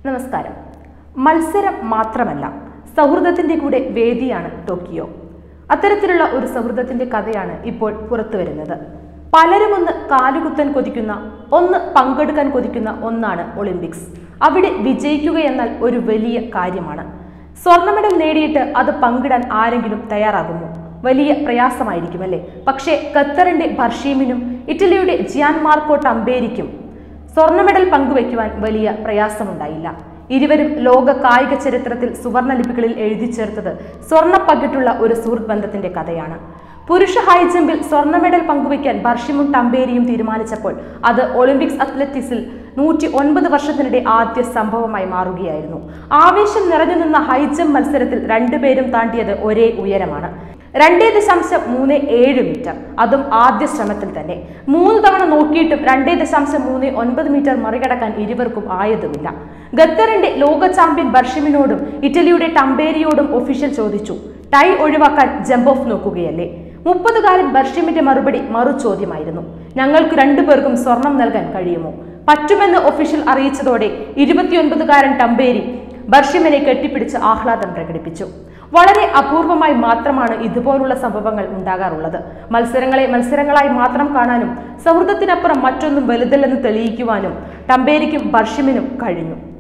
നമസ്കാരം മത്സരം മാത്രമല്ല സൗഹൃദത്തിന്റെ കൂടെ വേദിയാണ് ടോക്കിയോ അത്തരത്തിലുള്ള ഒരു സൗഹൃദത്തിന്റെ കഥയാണ് ഇപ്പോൾ പുറത്തു വരുന്നത് പലരും ഒന്ന് കാലുകുത്താൻ കൊതിക്കുന്ന ഒന്ന് പങ്കെടുക്കാൻ കൊതിക്കുന്ന ഒന്നാണ് ഒളിമ്പിക്സ് അവിടെ വിജയിക്കുക എന്നാൽ ഒരു വലിയ കാര്യമാണ് സ്വർണ്ണ മെഡൽ നേടിയിട്ട് അത് പങ്കിടാൻ ആരെങ്കിലും തയ്യാറാകുമോ വലിയ പ്രയാസമായിരിക്കും അല്ലേ പക്ഷേ ഖത്തറിന്റെ ബർഷീമിനും ഇറ്റലിയുടെ ജിയാൻ മാർക്കോ ടംബേരിക്കും സ്വർണ്ണ മെഡൽ പങ്കുവയ്ക്കുവാൻ വലിയ പ്രയാസമുണ്ടായില്ല ഇരുവരും ലോക കായിക ചരിത്രത്തിൽ സുവർണ ലിപികളിൽ എഴുതി ചേർത്തത് സ്വർണ്ണ പകിട്ടുള്ള ഒരു സുഹൃത്ത് ബന്ധത്തിന്റെ കഥയാണ് പുരുഷ ഹൈ ജമ്പിൽ സ്വർണ്ണ മെഡൽ പങ്കുവയ്ക്കാൻ ബർഷിമും ടംബേരിയും തീരുമാനിച്ചപ്പോൾ അത് ഒളിമ്പിക്സ് അത്ലറ്റിക്സിൽ നൂറ്റി ഒൻപത് വർഷത്തിനിടെ ആദ്യ സംഭവമായി മാറുകയായിരുന്നു ആവേശം നിറഞ്ഞു നിന്ന ഹൈ ജമ്പ് മത്സരത്തിൽ രണ്ടുപേരും താണ്ടിയത് ഒരേ ഉയരമാണ് രണ്ടേ ദശാംശം മൂന്ന് ഏഴ് മീറ്റർ അതും ആദ്യ ശ്രമത്തിൽ തന്നെ മൂന്ന് തവണ നോക്കിയിട്ടും രണ്ടേ ദശാംശം മൂന്ന് ഒൻപത് മീറ്റർ മറികടക്കാൻ ഇരുവർക്കും ആയതുമില്ല ഖത്തറിന്റെ ലോക ചാമ്പ്യൻ ബർഷിമിനോടും ഇറ്റലിയുടെ ടംബേരിയോടും ഒഫീഷ്യൽ ചോദിച്ചു ടൈ ഒഴിവാക്കാൻ ജമ്പ് ഓഫ് നോക്കുകയല്ലേ മുപ്പതുകാരൻ ബർഷിമിന്റെ മറുപടി മറു ചോദ്യമായിരുന്നു ഞങ്ങൾക്ക് രണ്ടുപേർക്കും സ്വർണം നൽകാൻ കഴിയുമോ പറ്റുമെന്ന് ഒഫീഷ്യൽ അറിയിച്ചതോടെ ഇരുപത്തിയൊൻപതുകാരൻ ടംബേരി ബർഷിമിനെ കെട്ടിപ്പിടിച്ച് ആഹ്ലാദം പ്രകടിപ്പിച്ചു വളരെ അപൂർവമായി മാത്രമാണ് ഇതുപോലുള്ള സംഭവങ്ങൾ ഉണ്ടാകാറുള്ളത് മത്സരങ്ങളെ മത്സരങ്ങളായി മാത്രം കാണാനും സൗഹൃദത്തിനപ്പുറം മറ്റൊന്നും വലുതല്ലെന്ന് തെളിയിക്കുവാനും ടംബേരിക്കും ബർഷിമിനും കഴിഞ്ഞു